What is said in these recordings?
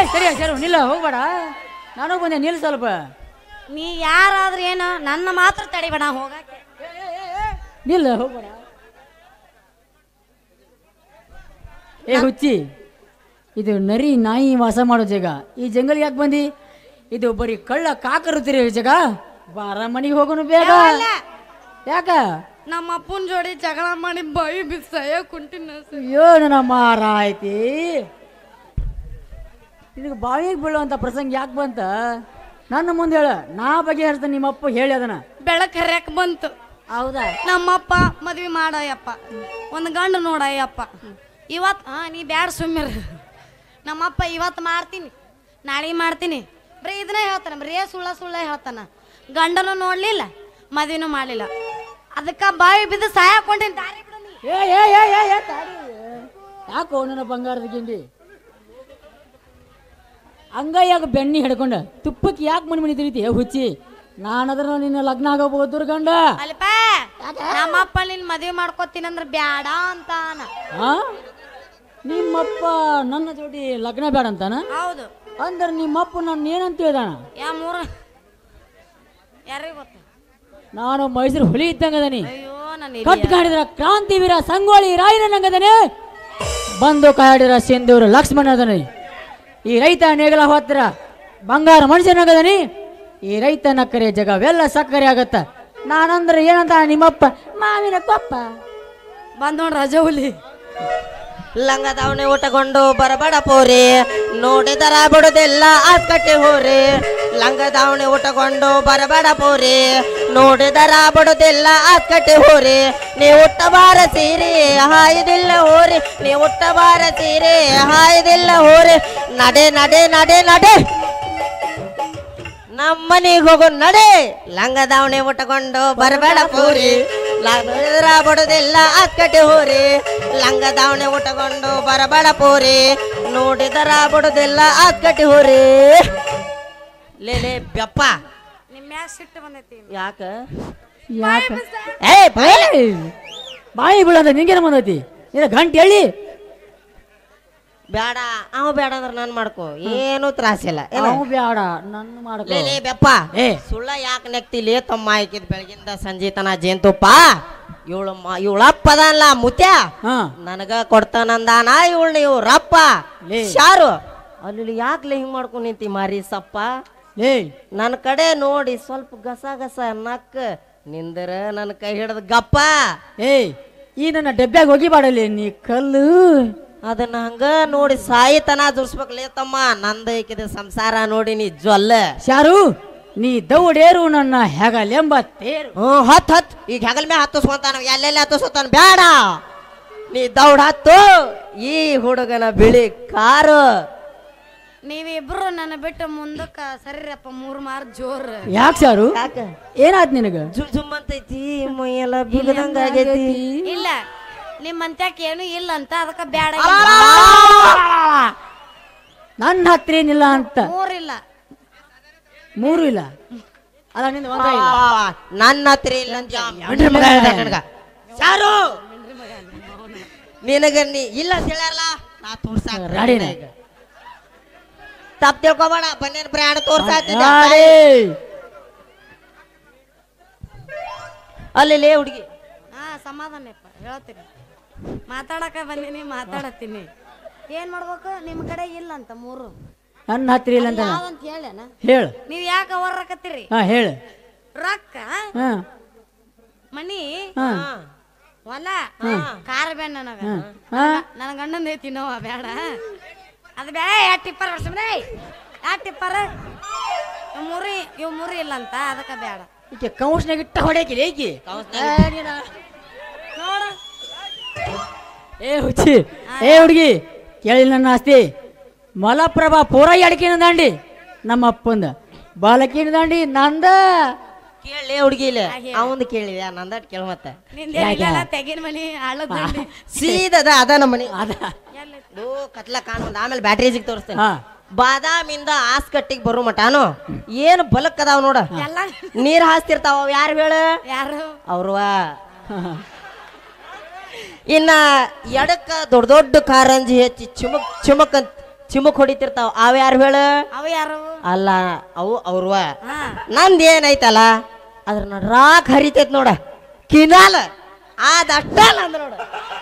ಸರಿ ಸರಿ ನಿಲ್ಲ ಹೋಗ್ಬೇಡ ನಾನು ಬಂದೆ ನಿಲ್ ಸ್ವಲ್ಪ ನೀ ಯಾರಾದ್ರೂ ಏನು ನನ್ನ ಮಾತ್ರ ತಡಿಬೇಡ ಹೋಗಕ್ಕೆ ನಿಲ್ಲ ಹೋಗ್ಬೇಡ ಏ ಹುಚ್ಚಿ ಇದು ನರಿ ನಾಯಿ ವಾಸ ಮಾಡೋ ಜಾಗ ಈ ಜಂಗಲ್ ಯಾಕೆ ಬಂದಿ ಇದು ಬರೀ ಕಳ್ಳ ಕಾಕರುತ್ತೀರಿ ಈ ಜಾಗ ಬಾರ ಮನೆಗೆ ಹೋಗೋಣ ಬೇಗ ಅಲ್ಲ. ಯಾಕ ನಮ್ಮ ಅಪ್ಪನ ಜೋಡಿ ಜಗಳ ಮಾಡಿ ಬಾಯಿ ಬಿಸಾಯ ಕುಂಟಿನ ಅಯ್ಯೋ ನನ್ನ ಮಾರಾಯ್ತಿ ನಿನಗೆ ಬಾವಿಗೆ ಬೀಳುವಂಥ ಪ್ರಸಂಗ ಯಾಕೆ ಬಂತ ನನ್ನ ಮುಂದೆ ಹೇಳ ನಾ ಬಗೆಹರಿಸ್ತೇನೆ ನಿಮ್ಮಪ್ಪ ಹೇಳಿ ಅದನ್ನ ಬೆಳಕ್ ಹರ್ಯಾಕ್ ಬಂತು ಹೌದಾ ನಮ್ಮಪ್ಪ ಮದ್ವಿ ಮಾಡಯ್ಯಪ್ಪ ಒಂದು ಗಂಡು ನೋಡಯ್ಯಪ್ಪ ಇವತ್ತು ಹಾ ನೀ ಬ್ಯಾಡ ಸುಮ್ಮಿರ ನಮ್ಮಪ್ಪ ಇವತ್ತು ಮಾಡ್ತೀನಿ ನಾಳೆ ಮಾಡ್ತೀನಿ ಬರೀ ಇದನ್ನ ಹೇಳ್ತಾನ ಬರೀ ಸುಳ್ಳ ಸುಳ್ಳ ಹೇಳ್ತಾನ ಗಂಡನು ನೋಡ್ಲಿಲ್ಲ ಮದ್ವಿನೂ ಮಾಡಲಿಲ್ಲ ಅದಕ್ಕೆ ಬಾವಿ ಬಿದ್ದು ಸಾಯಕೊಂಡೀನಿ ದಾರಿ ಬಿಡು ನೀ. ಏ ಏ ಏ ಏ ಏ ತಾಡಿ ಯಾಕೋ ನನ್ನ ಬಂಗಾರದ ಗಿಂಡಿ ಅಂಗೈಯಾಗ ಬೆಣ್ಣಿ ಹಿಡ್ಕೊಂಡ ತುಪ್ಪಕ್ಕೆ ಯಾಕೆ ಮನಿ ಮನಿ ತಿರಿತಿ ಹುಚ್ಚಿ ನಾನದ್ರ ನಿನ್ನ ಲಗ್ನ ಆಗೋಬಹುದು ದುರ್ಗಂಡ ಅಲ್ಪ ನಮ್ಮಪ್ಪ ನಿನ್ ಮದ್ವೆ ಮಾಡ್ಕೋತೀನಿ ಅಂದ್ರೆ ಬ್ಯಾಡ ಅಂತಾನ ಆ ನಿಮ್ಮಪ್ಪ ನನ್ನ ಜೋಡಿ ಲಗ್ನ ಬೇಡ ಅಂತಾನ ಹೌದು ಅಂದ್ರೆ ನಿಮ್ಮಪ್ಪ ನನ್ನ ಏನಂತ ಹೇಳ್ದಾನ ಯಾ ಮೂರ ಯಾರಿಗೆ ಗೊತ್ತ ನಾನು ಮೈಸೂರು ಹುಲಿ ಇದ್ದಂಗದನಿ ಅಯ್ಯೋ ನನ್ನ ಕಟ್ ಕಾಡಿದ್ರ ಕ್ರಾಂತಿ ವೀರ ಸಂಗೊಳ್ಳಿ ರಾಯನ ನಂಗದನೆ ಬಂದು ಕಾಡಿರ ಸಿಂಧೂರು ಲಕ್ಷ್ಮಣ ಅದನಿ ಈ ರೈತ ನೇಗಲ ಹೋತ್ರ ಬಂಗಾರ ಮನುಷ್ಯನಾಗದನಿ ಈ ರೈತ ನಕ್ಕರೆ ಜಗವೆಲ್ಲ ಸಕ್ಕರೆ ಆಗತ್ತ ನಾನಂದ್ರೆ ಏನಂತ ನಿಮ್ಮಪ್ಪ ಮಾವಿನ ಕೊಪ್ಪ ಬಂದ್ ನೋಡ್ರಿ ರಜಾ ಹುಲಿ ಲಂಗ ದಾವಣಿ ಊಟಗೊಂಡು ಬರಬೇಡ ಪೋರಿ ನೋಡಿದರ ಬಿಡುದಿಲ್ಲ ಆಸ್ಕಟ್ಟೆ ಹೋರಿ ಲಂಗ ದಾವಣಿ ಊಟಗೊಂಡು ಬರಬೇಡ ಪೋರಿ ನೋಡಿದರ ಬಿಡುದಿಲ್ಲ ಆಸ್ಕಟ್ಟೆ ಹೋರಿ ನೀ ಉಟ್ಟಬಾರ ಸೀರೆ ಹಾಯ್ದಿಲ್ಲ ಹೋರಿ ನೀ ಉಟ್ಟಬಾರ ಸೀರೆ ಹಾಯ್ದಿಲ್ಲ ಹೋರಿ ನಡೆ ನಡೆ ನಡೆ ನಡೆ ನಮ್ಮನಿಗೆ ಹೋಗು ನಡೆ ಲಂಗ ದಾವಣಿ ಉಟ್ಟಕೊಂಡು ಬರಬೇಡ ಪೂರಿ ಲಂಗದ್ರ ಬಡುದಿಲ್ಲ ಅಕ್ಕಟಿ ಹೋರಿ ಲಂಗ ದಾವಣಿ ಉಟ್ಟಕೊಂಡು ಬರಬೇಡ ಪೂರಿ ನೋಡಿದರ ಬಡುದಿಲ್ಲ ಅಕ್ಕಟಿ ಹೋರಿ ಲೇ ಲೇ ಬೆಪ್ಪ ನಿಮ್ ಮ್ಯಾಗ ಸಿಟ್ಟು ಬಂದೈತಿ ಯಾಕ ಯಾಕ ಏ ಬಾಯ್ಲೆ. ಏಯ್! ಬಾಯಿ ಬೀಳದ ನಿಂಗೇನ ಬಂದೈತಿ ಇದು ಗಂಟೆ ಹೇಳಿ ಬ್ಯಾಡ ಅವ ಬೇಡ ಅಂದ್ರೆ ನಾನು ಮಾಡ್ಕೋ ಏನು ತ್ರಾಸಿಲ್ಲ ಏನ? ನಾವು ಬೇಡ ನನ್ನ ಮಾಡ್ಕೊ ಲೇ ಲೇ ಬೆಪ್ಪ ಏ ಸುಳ್ಳ ಯಾಕೆ ನೆಕ್ತಿಲಿ ತಮ್ಮ ಆಯ್ಕಿದ್ ಬೆಳಗಿಂದ ಸಂಜೆ ತನ ಜೇನ್ತುಪ್ಪ ಇವಳು ಇವಳಪ್ಪದಲ್ಲ ಮುತ್ಯ ಹಾ ನನಗ ಕೊಡ್ತಾನಂದಾನ ಇವಳು ನೀವು ರಪ್ಪ ಲೇ. ಶಾರು ಅಲ್ಲಿ ಯಾಕ್ಲೆ ಹಿಂಗ್ ಮಾಡ್ಕೊಂಡ್ ನಿಂತಿ ಮಾರಿ ಸಪ್ಪ ಏಯ್ ನನ್ನ ಕಡೆ ನೋಡಿ ಸ್ವಲ್ಪ ಗಸ ಗಸ ನಕ್ಕ ನಿಂದರ ನನ್ನ ಕೈ ಹಿಡ್ದ ಗಪ್ಪ ಏಯ್ ಈ ನನ್ನ ಡಬ್ಬ್ಯಾಗ ಹೋಗಿ ಬಾಡಲಿ ನೀ ಕಲ್ಲು ಅದನ್ನ ಹಂಗ ನೋಡಿ ಸಾಯಿತನ ದುರ್ಸ್ಬೇಕಲೇ ತಮ್ಮ ನಂದ ಐಕಿದ ಸಂಸಾರ ನೋಡಿ ನೀ ಜ್ವಲ್ಲ ಶಾರು ನೀ ದೌಡೇರು ನನ್ನ ಹೆಗಲೆಂಬ ತೇರು ಹ್ಮ್ ಹತ್ ಹತ್ ಈಗ ಹೆಗಲ್ ಮೇಲೆ ಹತ್ತಿಸ್ಕೊಂತಾನ ಎಲ್ಲೆಲ್ಲಿ ಹತ್ತಿಸ್ಕೊತಾನ ಬೇಡ ನೀ ದೌಡ್ ಹತ್ತು ಈ ಹುಡುಗನ ಬಿಳಿ ಕಾರು ನೀವಿಬ್ರು ನನ್ನ ಬಿಟ್ಟು ಮುಂದಕ್ಕ ಸರಿರಪ್ಪ ಮೂರ್ ಮಾರ್ ಜೋರ್ ಯಾಕೆ ಶಾರು ಯಾಕ ಏನಾತ್ ನಿನಗ ಜುಮ್ ಜುಮ್ ಅಂತೈತಿ ಮೈಯೆಲ್ಲ ಬಿಗದಂಗ ಆಗೈತಿ ಇಲ್ಲ ನಿಮ್ ಮಂತ್ಯಾಕ ಏನು ಇಲ್ಲ ಅಂತ ಅದಕ್ಕ ಬ್ಯಾಡ ನನ್ನ ಹತ್ರ ಏನಿಲ್ಲ ಅಂತ ಮೂರಿಲ್ಲ ಮೂರು ಇಲ್ಲ ಅಲ್ಲ ನಿಂದ ಒಂದ ಇಲ್ಲ ನನ್ನ ಹತ್ರ ಇಲ್ಲ ಅಂತ ಹೆಂಡ್ರಿ ಮಗ ಇದೆ. ನನಗ. ಸಾರು ನಿನಗ ನೀ ಇಲ್ಲ ಅಂತ ಹೇಳ್ಯಾರಲ್ಲ ನಾ ತೋರ್ಸಾಕ ರಾಡಿನ. ತಪ್ಪು ತಿಳ್ಕೊಬೇಡ ಬನ್ನೇನ್ ಪ್ರಯಾಣ ತೋರ್ಸಾತಿದ್ದೆ ರಾಡಿ. ಅಲ್ಲಿ ಲೇ ಹುಡುಗಿ ಹಾ ಸಮಾಧಾನಪ್ಪ ಹೇಳ್ತೀನಿ ಮಾತಾಡಕ ಬಂದೀನಿ ಮಾತಾಡತ್ತೀನಿ ಏನ್ ಮಾಡ್ಬೇಕು ನಿಮ್ ಕಡೆ ಇಲ್ಲ ಅಂತ ಮೂರು ನನ್ನ ಹತ್ರ ಇಲ್ಲ ಅಂತ ಯಾವ್ದಂತ ಹೇಳೇನ ಹೇಳು ನೀವ್ ಯಾಕ ಹೊರಕತ್ತೀರಿ ಹಾ ಹೇಳು ರೊಕ್ಕ ಹಾ ಮನಿ ಹಾ ಹೊಲ ಕಾರ ಬೇಡ ನನಗ ಹಾ ನನ್ನ ಗಂಡಂದ ಐತಿ ನೋವ ಬೇಡ ಅದು ಬೇಡ ಯಾಟ್ ಟಿಪ್ಪರ್ ಬರ್ಸಮ್ರೆ ಯಾಟ್ ಟಿಪ್ಪರ್ ಇವ್ ಮೂರಿ ಇವ್ ಮೂರಿ ಇಲ್ಲ ಅಂತ ಅದಕ್ಕ ಬೇಡ ಈಕೆ ಕೌನ್ಸ್ನಾಗ ಇಟ್ಟ ಹೊಡೆಕಿಲ್ಲ ಈಕಿ ನೋಡು ಏ ಹುಚ್ಚಿ ಏ ಹುಡುಗಿ ಕೇಳಿ ನನ್ನ ಆಸ್ತಿ ಮಲಪ್ರಭಾ ಪೂರ ಎಡಕಿನ ದಾಂಡಿ ನಮ್ಮ ಅಪ್ಪಂದ ಬಾಲಕಿನ ದಾಂಡಿ ನಂದ ಕೇಳಿ ಹುಡುಗಿ ಇಲ್ಲ ಅವಂದ್ ಕೇಳಿದ್ಯಾ ನಂದಟ್ ಕೇಳ ಮತ್ತೆ ನಿಂದ ತೆಗಿನ ಮನಿ ಹಳ್ಳದ ದಂಡಿ ಸೀದದ ಅದ ನಮ್ಮ ಮನಿ ಅದ ಎಲ್ಲೈತಿ? ಓ ಕತ್ಲ ಕಾಣ್ ಆಮೇಲೆ ಬ್ಯಾಟ್ರಿಜಿಗೆ ತೋರಿಸ್ತೇನೆ ಹಾ ಬಾದಾಮಿಂದ ಆಸ್ಕಟ್ಟಿಗೆ ಬರೋ ಮಟಾನು ಏನು ಬಲಕ್ ಅದಾವ ನೋಡ ಎಲ್ಲ ನೀರ್ ಹಾಸ್ತಿರ್ತಾವ ಅವ್ ಯಾರು ಹೇಳ ಯಾರು ಅವ್ರವ ಇನ್ನ ಎಡಕ್ಕ ದೊಡ್ಡ ದೊಡ್ಡ ಕಾರಂಜಿ ಹೆಚ್ಚಿ ಚಿಮಕ್ ಚಿಮಕ್ ಅಂತ ಚಿಮುಕ್ ಹೊಡಿತಿರ್ತಾವ ಅವ ಯಾರು ಹೇಳ ಅವ ಯಾರು ಅಲ್ಲ ಅವು ಅವ್ರವ ಹಾ ನಂದ್ ಏನೈತಲ್ಲ ಅದ್ರ ನಡ್ರಾಕ್ ಹರಿತೈತ್ ನೋಡ ಕಿನಾಲ್ ಅದಷ್ಟ ನಂದ್ ನೋಡ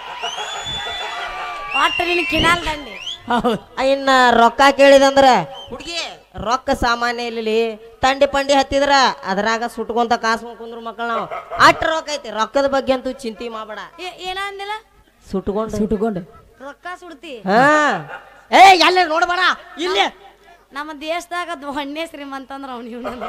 ಒಟ್ಟು ನಿನ್ ಕಿನಾಲ್ ದಂಡಿ ಹೌದು ಇನ್ನ ರೊಕ್ಕ ಕೇಳಿದಂದ್ರ ಹುಡುಗಿ ರೊಕ್ಕ ಸಾಮಾನ್ಯ ಇಲ್ಲಿ ತಂಡಿ ಪಂಡಿ ಹತ್ತಿದ್ರ ಅದ್ರಾಗ ಸುಟ್ಕೊಂತ ಕಾಸು ಕುಂದ್ರು ಮಕ್ಕಳು ನಾವು ಅಟ್ ರೊಕ್ಕ ಐತಿ ರೊಕ್ಕದ ಬಗ್ಗೆ ಅಂತೂ ಚಿಂತೆ ಮಾಡಬೇಡ ಏ- ಏನ ಅಂದಿಲ್ಲ ಸುಟ್ಕೊಂಡು ಸುಟ್ಕೊಂಡು ರೊಕ್ಕ ಸುಡ್ತಿ ಹಾ ಏ ಎಲ್ಲ ನೋಡ್ಬೇಡ ಇಲ್ಲೇ ನಮ್ಮ ದೇಶದಾಗ ದೊಣ್ಣೆ ಶ್ರೀಮಂತ ಅಂದ್ರ ಅವ್ನು ಇವನು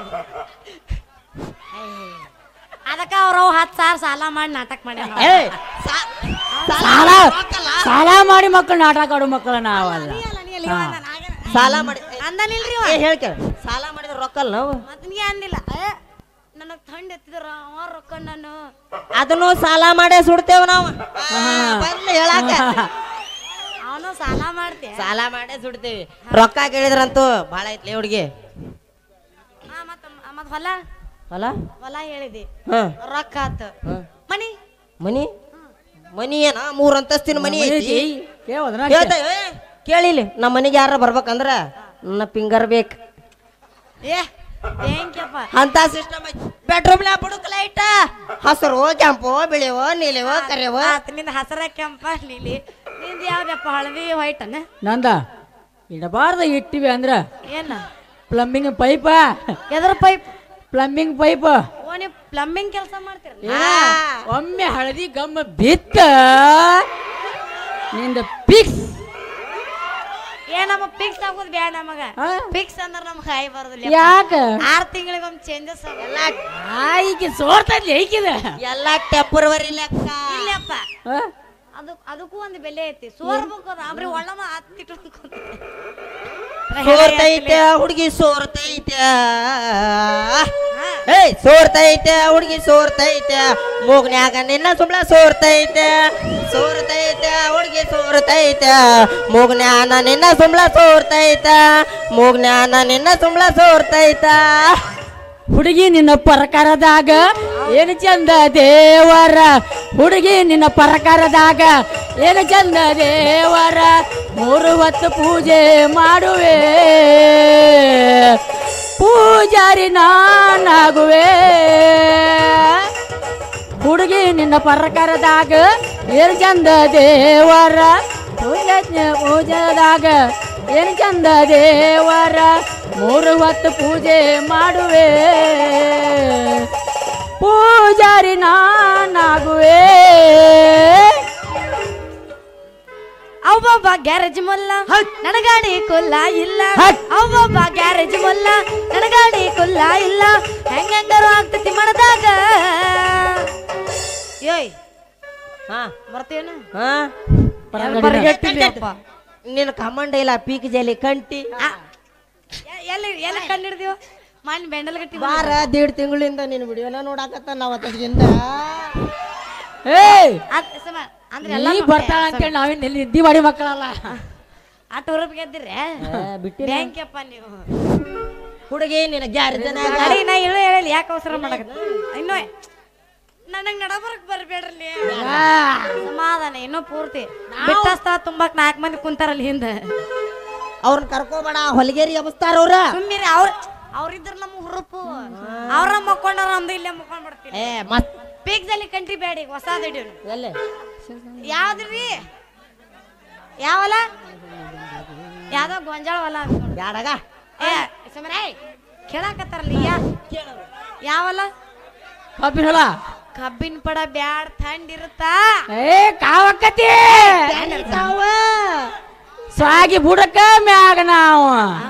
ಅದಕ್ಕ ಅವ್ರ ಹತ್ತು ಸಾವಿರ ಸಾಲ ಮಾಡಿ ನಾಟಕ ಮಾಡ್ಯಾರ ಏ ಸಾ- ಸಾಲ ಸಾಲ ಮಾಡಿ ಮಕ್ಕಳು ನಾಟಕ ಆಡೋ ಮಕ್ಕಳ ನಾವಲ್ಲ ಸಾಲ ಮಾಡಿ ಅಂದನಿಲ್ರಿ ಏ ಹೇಳ್ಕ ಸಾಲ ಮಾಡಿದ್ರ ರೊಕ್ಕ ಅಲ್ಲ ನಾವು ಮತ್ತನಿಗೆ ಅಂದಿಲ್ಲ ಏ ನನಗ್ ಥಂಡ್ ಎತ್ತಿದ್ರ ಅವ ರೊಕ್ಕ ನಾನು ಅದನ್ನು ಸಾಲ ಮಾಡೇ ಸುಡ್ತೇವ್ ನಾವು ಬರ್ಲಿ ಹೇಳಾಕ ಅವನು ಸಾಲ ಮಾಡ್ತೆ ಸಾಲ ಮಾಡೇ ಸುಡ್ತೇವಿ ರೊಕ್ಕ ಕೇಳಿದ್ರಂತೂ ಭಾಳ ಐತ್ಲಿ ಹುಡುಗಿ ಹಾ ಮತ್ತ ಮತ್ ಹೊಲ ಅಲ್ಲ ಹೊಲ ಹೇಳಿದಿ ಹಾ ರೊಕ್ಕ ಆತ ಹಾ. ಮನಿ ಮನಿ ಮನಿ ಏನ ಮೂರ್ ಅಂತಸ್ತಿನ ಮನಿ ಐತಿ ಕೇಳೋದನ ಹೇಳ್ತಾ ಏ, ಕೇಳಿಲಿ ನಮ್ಮ ಮನೆಗೆ ಯಾರ ಬರ್ಬೇಕಂದ್ರ ನನ್ನ ಫಿಂಗರ್ ಬೇಕು ಏ ಏಂಕ್ಯಪ್ಪ ಅಂತ ಸಿಸ್ಟಮ್ ಐತಿ ಬೆಡ್ರೂಮ್ ಬುಡುಕ್ ಲೈಟ ಹಸಿರು ಕೆಂಪು ಬಿಳಿವೋ ನೀಲಿವೋ ಕರಿಯವೋ ಆತ ನಿಂದ ಹಸರ ಕೆಂಪ ನೀಲಿ ನಿಂದ ಯಾವ್ದಪ್ಪ ಹಳದಿ ವೈಟ್ ಅನ್ನ ನಂದ ಇಡಬಾರ್ದ ಇಟ್ಟಿವಿ ಅಂದ್ರ ಏನ ಪ್ಲಂಬಿಂಗ್ ಪೈಪ ಎದ್ರ ಪೈಪ್ ಪ್ಲಂಬಿಂಗ್ ಪೈಪ್ ಓ ನೀವು ಪ್ಲಂಬಿಂಗ್ ಕೆಲಸ ಮಾಡ್ತೀರ ಒಮ್ಮೆ ಹಳದಿ ಗಮ್ಮ ಬಿತ್ತ ನಿಂದ ಪಿಕ್ಸ್ ಏ ನಮ್ಮ ಫಿಕ್ಸ್ ಆಗೋದು ಬ್ಯಾಡ ನಮಗ ಆ? ಫಿಕ್ಸ್ ಅಂದ್ರ ನಮ್ಗೆ ಹಾಯ್ ಬರೋದಿಲ್ಲ ಯಾಕ ಆರ್ ತಿಂಗಳಿಗೊಮ್ಮೆ ಚೇಂಜಸ್ ಎಲ್ಲ ಆಯ್ಕೆ ಸೋರ್ತೈತಿ ಐಕಿದ ಎಲ್ಲ ಟೆಂಪರವರಿ ಲೆಕ್ಕ ಇಲ್ಲಪ್ಪ ಆ? ಅದು ಅದಕ್ಕೂ ಒಂದು ಬೆಲೆ ಐತಿ ಸೋರ್ಬೇಕು ಅದು ಆಮ್ರಿ ಒಳ್ಳಮ ಹತ್ತಿಟ್ಟು ಸೋರ್ತೈತೆ ಹುಡುಗಿ ಸೋರ್ತೈತೆ ಏಯ್ ಸೋರ್ತೈತೆ ಹುಡುಗಿ ಸೋರ್ತೈತೆ ಮೂಗ್ನ್ಯಾಗ ನಿನ್ನ ಸುಮ್ಳ ಸೋರ್ತೈತೆ ಸೋರ್ತೈತೆ ಹುಡುಗಿ ಸೋರ್ತೈತೆ ಮೂಗ್ನ್ಯಾನ ನಿನ್ನ ಸುಮ್ಳ ಸೋರ್ತೈತೆ ಮೂಗ್ನ್ಯಾನ ನಿನ್ನ ಸುಮ್ಳ ಸೋರ್ತೈತ ಹುಡುಗಿ ನಿನ್ನ ಪರಕಾರದಾಗ ಏನು ಚಂದ ದೇವರ ಹುಡುಗಿ ನಿನ್ನ ಪರಕಾರದಾಗ ಏನು ಚಂದ ದೇವರ ಮೂರು ಹೊತ್ತು ಪೂಜೆ ಮಾಡುವೆ ಪೂಜಾರಿ ನಾನಾಗುವೆ ಹುಡುಗಿ ನಿನ್ನ ಪರಕಾರದಾಗ ಏನು ಚಂದ ದೇವರ ಪೂಜೆ ಪೂಜೆದಾಗ ಏನು ಚಂದ ದೇವರ ಮೂರು ಹೊತ್ತು ಪೂಜೆ ಮಾಡುವೆ ಪೂಜಾರಿ ನಾನಾಗುವೆ ಅವ್ವೊಬ್ಬ ಗ್ಯಾರೇಜ್ ಮೊಲ್ಲ ನನಗಾಡಿ ಕುಲ್ಲ ಇಲ್ಲ ಹಟ್. ಅವ್ವೊಬ್ಬ ಗ್ಯಾರೇಜ್ ಮೊಲ್ಲ ನನಗಾಡಿ ಕುಲ್ಲ ಇಲ್ಲ ಹೆಂಗಾರು ಆಗ್ತೈತಿ ಮನದಾಗ ಏಯ್ ಹಾ ಬರ್ತೇನು ಹಾ ಬರ್ಗೆಟ್ಟಿಲ್ಲಪ್ಪ ನಿನ್ನ ಕಮಂಡ ಇಲ್ಲ ಪೀಕ್ ಜಲಿ ಕಂಟಿ ಎಲ್ಲಿ ಎಲ್ಲಿ ಕಂಡಿಡ್ದೀವ ಮಣ್ಣು ಬೆಂಡಲ್ ಗಟ್ಟಿ ಬಾರ ದೇಡ್ ತಿಂಗಳಿಂದ ನಿನ್ನ ವಿಡಿಯೋನ ನೋಡಾಕತ್ತ ನಾವ್ ಅತ್ತದಿಂದ ಏಯ್ ಅಂದ್ರೆ ಎಲ್ಲ ನೀ ಬರ್ತಾಳ ಅಂತೇಳಿ ನಾವೇನು ಎಲ್ಲಿ ನಿದ್ದೆ ಮಾಡಿ ಮಕ್ಕಳಲ್ಲ ಆಟ ಉರಪ್ ಗೆದ್ದಿರೆ ಬಿಟ್ಟಿ ಬ್ಯಾಂಕ್ಯಪ್ಪ ನೀವು ಹುಡುಗಿ ನಿನ್ನ ಗ್ಯಾರೇಜ್ ನಡಿ ನಾ ಹೇಳು ಹೇಳಿ ಯಾಕೆ ಅವಸರ ಮಾಡಕತ್ತ ಇನ್ನೂ ನನಗ್ ನಡಬರಕ್ ಬರ್ಬೇಡ್ರಿ ಸಮಾಧಾನ ಇನ್ನೂ ಪೂರ್ತಿ ಬಿಟ್ಟಸ್ತ ತುಂಬಾಕ್ ನಾಲ್ಕು ಮಂದಿ ಕುಂತಾರಲ್ಲಿ ಹಿಂದೆ ಅವ್ರನ್ನ ಕರ್ಕೋಬೇಡ ಹೊಲಿಗೇರಿ ಎಬಸ್ತಾರ ಅವ್ರ ಸುಮ್ಮಿರಿ ಅವ್ರ ಅವ್ರಿದ್ರ ನಮ್ಮ ಹುರುಪು ಅವ್ರ ಮಕ್ಕೊಂಡಾರ ನಮ್ದು ಇಲ್ಲೇ ಮಕ್ಕೊಂಡ್ ಬಿಡ್ತೀವಿ ಏ ಮತ್ ಪೀಕ್ದಲ್ಲಿ ಕಂಟ್ರಿ ಬೇಡಿ ಹೊಸದ ಹಿಡಿಯೋನು ಎಲ್ಲೇ ಯಾವ್ದ್ರಿ ಯಾವಲ್ಲ ಯಾವ್ದೋ ಗೊಂಜಾಳ ಹೊಲ ಅಂತ ನೋಡು. ಬ್ಯಾಡಗ ಏ ಸುಮ್ಮನೆ ಕೇಳಾಕತ್ತಾರಲ್ಲ ಯಾ ಯಾವಲ್ಲ ಕಬ್ಬಿನ ಹೊಲ ಕಬ್ಬಿನ ಪಡ ಬ್ಯಾಡ್ ಥಂಡ್ ಇರುತ್ತಾ ಏ ಕಾವಕ್ಕತಿ ಸ್ವಾಗಿ ಬುಡಕ ಮ್ಯಾಗ ನಾವು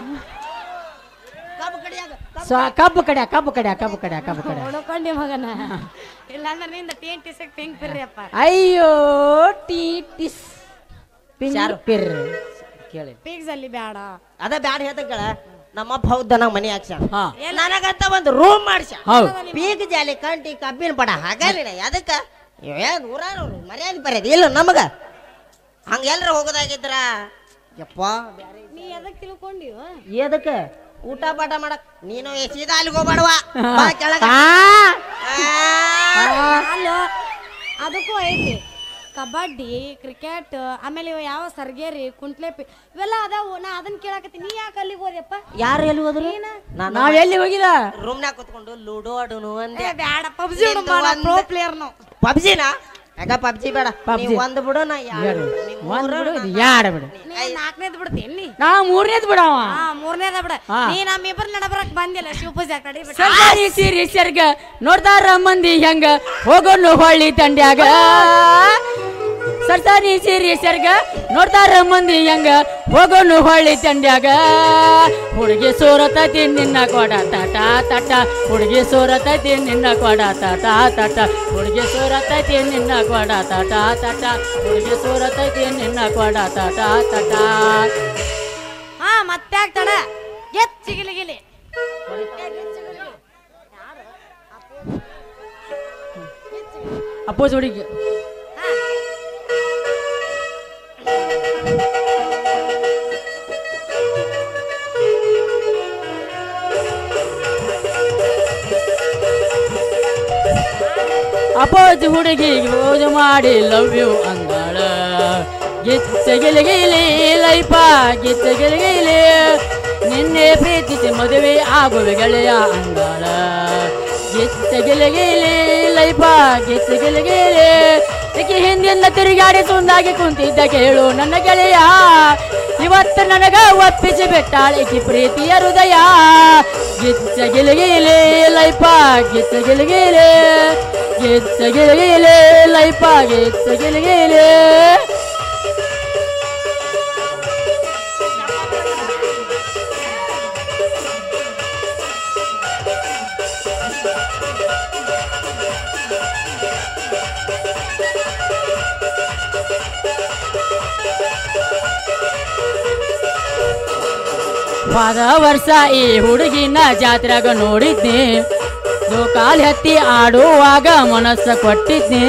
ಸ್ವ ಕಬ್ಬು ಕಡ್ಯ ಕಬ್ಬು ಕಡ್ಯ ಕಬ್ಬು ಕಡ್ಯ ಕಬ್ಬು ಕಡ್ಯ ಹೊಡ್ಕೊಂಡಿ ಮಗನ ಇಲ್ಲಾಂದ್ರೆ ನಿಂದ ಟಿ ಟಿ ಸಿಕ್ ಪಿಂಕ್ ಪಿರ್ರಿ ಅಪ್ಪ ಅಯ್ಯೋ ಟಿ ಟಿಸ್ ಶಾರು. ಪಿರ್ ಕೇಳಿ ಪಿಗ್ಸ್ ಅಲ್ಲಿ ಬ್ಯಾಡ ಅದ ಬ್ಯಾಡ ಹೇಳ್ತ ಕೇಳ ನಮ್ಮಪ್ಪ ಹೌದ ನಂಗೆ ಮನೆ ಹಾಕ್ಸ ಹಾ ನನಗಂತ ಒಂದು ರೂಮ್ ಮಾಡ್ಸ ಹೌದು ಪೀಕ್ ಜಾಲಿ ಕಂಟಿ ಕಬ್ಬಿನ ಪಡ ಹಾಗಾಲಿನ ಅದಕ್ಕ ಏನ್ ಊರಾರು ಮರ್ಯಾದೆ ಬರೋದು ಇಲ್ಲ ನಮಗ ಹಂಗ ಎಲ್ರ ಹೋಗೋದಾಗಿದ್ರ ಯಪ್ಪ ನೀ ಎದಕ್ ತಿಳ್ಕೊಂಡಿವ ಎದಕ್ಕ ಊಟ ಪಾಠ ಮಾಡಕ್ ನೀನು ಏ ಸೀದಾ ಅಲ್ಲಿಗೆ ಹೋಗ್ಬೇಡವ ಬಾ ಕೆಳಗ ಆ, ಆ, ಅಲ್ಲ ಅದಕ್ಕೂ ಐತಿ ಕಬಡ್ಡಿ ಕ್ರಿಕೆಟ್ ಆಮೇಲೆ ಇವ ಯಾವ ಸರ್ಗೇರಿ ಕುಂಟ್ಲೇಪಿ ಇವೆಲ್ಲ ಅದಾವು ನಾ ಅದನ್ನ ಕೇಳಾಕತ್ತೀನಿ ನೀ ಯಾಕೆ ಅಲ್ಲಿಗೆ ಹೋದ್ಯಪ್ಪ ಯಾರು ಎಲ್ಲಿ ಹೋದ್ರು ನಾನು ನಾವ್ ಎಲ್ಲಿ ಹೋಗಿಲ್ಲ ರೂಮ್ನಾಗ ಕುತ್ಕೊಂಡು ಲೂಡೋ ಆಡುನು ಅಂದೆ ಏ, ಬ್ಯಾಡ ಪಬ್ಜಿ ನಿಂದು ಒಂದ್- ಪ್ರೋ ಪ್ಲೇಯರ್ ನಾವು ಪಬ್ಜಿನಾ ಯಾಕ ಪಬ್ಜಿ ಬೇಡ PUBG. ನೀವ್ ಒಂದ್ ಬಿಡು ನಾ ಎರಡು ಯಾರು ಒಂದ್ ಬಿಡು ಇದು ಯಾಡ ಬಿಡು ನೀ ನಾಲ್ಕನೇದ್ ಬಿಡ್ತೀನಿ ನೀ ನಾ ಮೂರನೇದ್ ಬಿಡವ ಹಾ ಮೂರನೇದ ಬಿಡ ಹಾ. ನೀ ನಮ್ಮಿಬ್ಬರ ನಡಬರಕ್ ಬಂದಿಲ್ಲ ಶಿವಪೂಜೆ ಕಡೆ ಬಿಟ್ಟು ಸರ್ಕಾರಿ ಸೀರಿ ಸರ್ಗ ನೋಡ್ತಾರ ಮಂದಿ ಹೆಂಗ ಹೋಗೋನು ಹೊಳ್ಳಿ ತಂಡ್ಯಾಗ ಸರ್ಕಾರಿ ಸೀರಿ ಸರ್ಗ ನೋಡ್ತಾರ ಮಂದಿ ಹೆಂಗ ಹೋಗೋನು ಹೊಳ್ಳಿ ತಂಡ್ಯಾಗ ಹುಡುಗಿ ಸೋರತೈತಿ ನಿನ್ನ ಕೊಡ ತಟ ತಟ ಹುಡುಗಿ ಸೋರತೈತಿ ನಿನ್ನ ಕೊಡ ತಟ ತಟ ಹುಡುಗಿ ಸೋರತೈತಿ ನಿನ್ನ ಕೊಡ ತಟ ತಟ ಹುಡುಗಿ ಸೋರತೈತಿ ನಿನ್ನ ಕೊಡ ತಟ ತಟ ಹಾ ಮತ್ತೆ ಆಗ್ತಾಡ ಎತ್ ಚಿಗಿಲಿ ಗಿಲಿ ಅಪ್ಪೋಸ್ ಹುಡುಗಿ ಹಾ. ಅಪೋಜ್ ಹುಡುಗಿ ಓಜು ಮಾಡಿ ಲವ್ ಯು ಅಂದಾಳ ಗಿಚ್ಚ ಗಿಲಿಗಿಲಿ ಲೈಫ ಗಿಚ್ಚ ಗಿಲಿಗಿಲಿ ನಿನ್ನೆ ಪ್ರೀತಿಸಿ ಮದುವೆ ಆಗುವೆ ಗೆಳೆಯ ಅಂದಾಳ ಗಿಚ್ಚ ಗಿಲಿಗಿಲಿ ಲೈಫ ಗಿಚ್ಚ ಗಿಲಿಗಿಲಿ ಈಕೆ ಹಿಂದಿನ ತಿರುಗಾಡಿ ಸುಂದಾಗಿ ಕುಂತಿದ್ದ ಕೇಳು ನನ್ನ ಗೆಳೆಯ ಇವತ್ತು ನನಗ ಒಪ್ಪಿಸಿ ಬಿಟ್ಟಾಳ ಈಕೆ ಪ್ರೀತಿಯ ಹೃದಯ ಗಿಚ್ಚ ಗಿಲಿಗಿಲಿ ಲೈಫ ಗಿಚ್ಚ ಗಿಲಿಗಿಲಿ ಗಿಚ್ಚ ಗಿಲಿಗಿಲಿ ಲೈಫ ಗಿಚ್ಚ ಗಿಲಿಗಿಲಿ ಹೋದ ವರ್ಷ ಈ ಹುಡುಗಿನ ಜಾತ್ರೆಗ ನೋಡಿದ್ನಿ ಕಾಲ್ ಹತ್ತಿ ಆಡುವಾಗ ಮನಸ್ಸ ಕೊಟ್ಟಿದ್ನಿ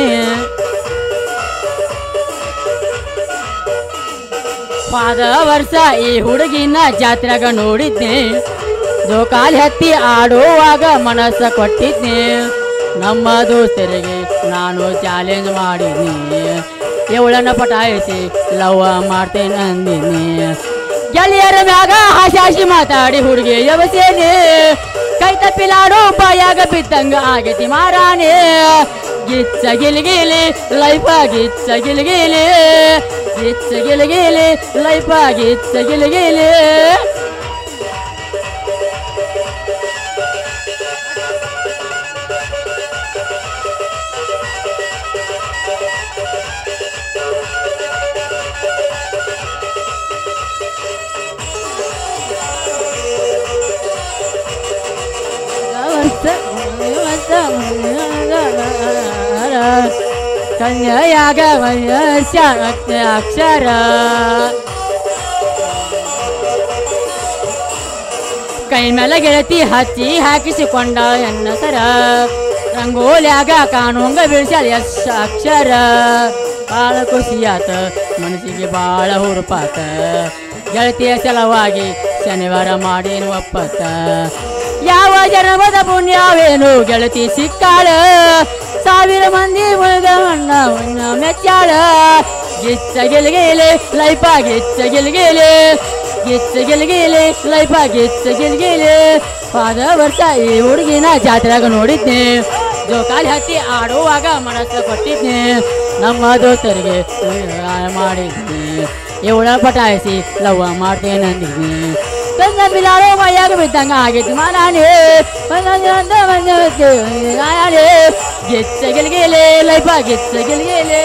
ಹೋದ ವರ್ಷ ಈ ಹುಡುಗಿನ ಜಾತ್ರೆಗ ನೋಡಿದ್ನಿ ಕಾಲ್ ಹತ್ತಿ ಆಡುವಾಗ ಮನಸ್ಸ ಕೊಟ್ಟಿದ್ನಿ ನಮ್ಮ ದೋಸ್ತರಿಗೆ ನಾನು ಚಾಲೆಂಜ್ ಮಾಡಿದ್ನಿ ಇವಳನ್ನ ಪಟಾಯಿಸಿ ಲವ್ ಮಾಡ್ತೇನೆ ಅಂದಿನಿ ಗೆಳೆಯರ ಮ್ಯಾಗ ಹಾಶಾಶಿ ಮಾತಾಡಿ ಹುಡುಗಿ ಯವಸೇನೆ ಕೈ ತಪ್ಪಿಲಾಡು ಬಾಯಾಗ ಬಿದ್ದಂಗ ಆಗೈತಿ ಮಾರಾಣೆ ಗಿಚ್ಚ ಗಿಲ್ಗಿಲಿ ಲೈಫ ಗಿಚ್ಚ ಗಿಲ್ಗಿಲಿ ಗಿಚ್ಚ ಗಿಲ್ಗಿಲಿ ಲೈಫ ಗಿಚ್ಚ ಗಿಲ್ಗಿಲಿ ಕನ್ಯಾಗ ವಯಸ್ಸ ಅಕ್ಷರ ಕೈ ಮೇಲೆ ಗೆಳತಿ ಹಚ್ಚಿ ಹಾಕಿಸಿಕೊಂಡ ಎನ್ನ ಸರ ರಂಗೋಲ್ಯಾಗ ಕಾಣುಂಗ ಬಿಡಿಸ್ಯಾಳ ಎಸ್ ಅಕ್ಷರ ಬಾಳ ಖುಷಿಯಾತ ಮನಸ್ಸಿಗೆ ಬಾಳ ಹುರುಪಾತ ಗೆಳತಿಯ ಸಲವಾಗಿ ಶನಿವಾರ ಮಾಡೇನು ಒಪ್ಪತ್ತ ಯಾವ ಜನ್ಮದ ಪುಣ್ಯವೇನು ಗೆಳತಿ ಸಿಕ್ಕಾಳ ಸಾವಿರ ಮಂದಿ ಮುಳುಗ ಅಣ್ಣ ಉಣ್ಣ ಮೆಚ್ಚಾಳ ಗಿಚ್ಚ ಗಿಲ್ಗಿಲಿ ಲೈಫ ಗಿಚ್ಚ ಗಿಲ್ಗಿಲಿ ಗಿಚ್ಚ ಗಿಲ್ಗಿಲಿ ಲೈಫ ಗಿಚ್ಚ ಗಿಲ್ಗಿಲಿ ಹೋದ ವರ್ಷ ಈ ಹುಡುಗಿನ ಜಾತ್ರೆಗ ನೋಡಿದ್ನಿ ಜೋಕಾಲಿ ಹತ್ತಿ ಆಡುವಾಗ ಮನಸ್ಸು ಕೊಟ್ಟಿದ್ನಿ ನಮ್ಮ ದೋಸ್ತರಿಗೆ ಸಹಾಯ ಮಾಡಿದ್ನಿ ಇವಳ ಪಟಾಯಿಸಿ ಲವ್ ಮಾಡ್ತೇನೆ ಅಂದಿದ್ನಿ ತಂದ ಬಿಲಾಳು ಮೈಯಾಗ ಬಿದ್ದಂಗ ಆಗೈತಿ ಮಾರಾಣಿ ಗಿಚ್ಚ ಗಿಲ್ಗಿಲಿ ಲೈಫ ಗಿಚ್ಚ ಗಿಲ್ಗಿಲಿ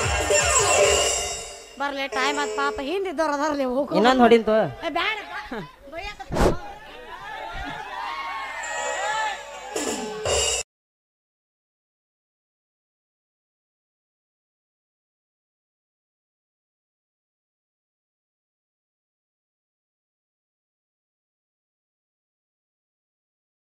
ಬರ್ಲಿ ಟೈಮ್ ಆತ್ ಪಾಪ ಹಿಂದಿದ್ದವ್ರು ಅದಾರಲ್ಲ ಹೋಗು ಇನ್ನೊಂದ್ ಹೊಡಿಂತು ಏ, ಬ್ಯಾಡಪ್ಪ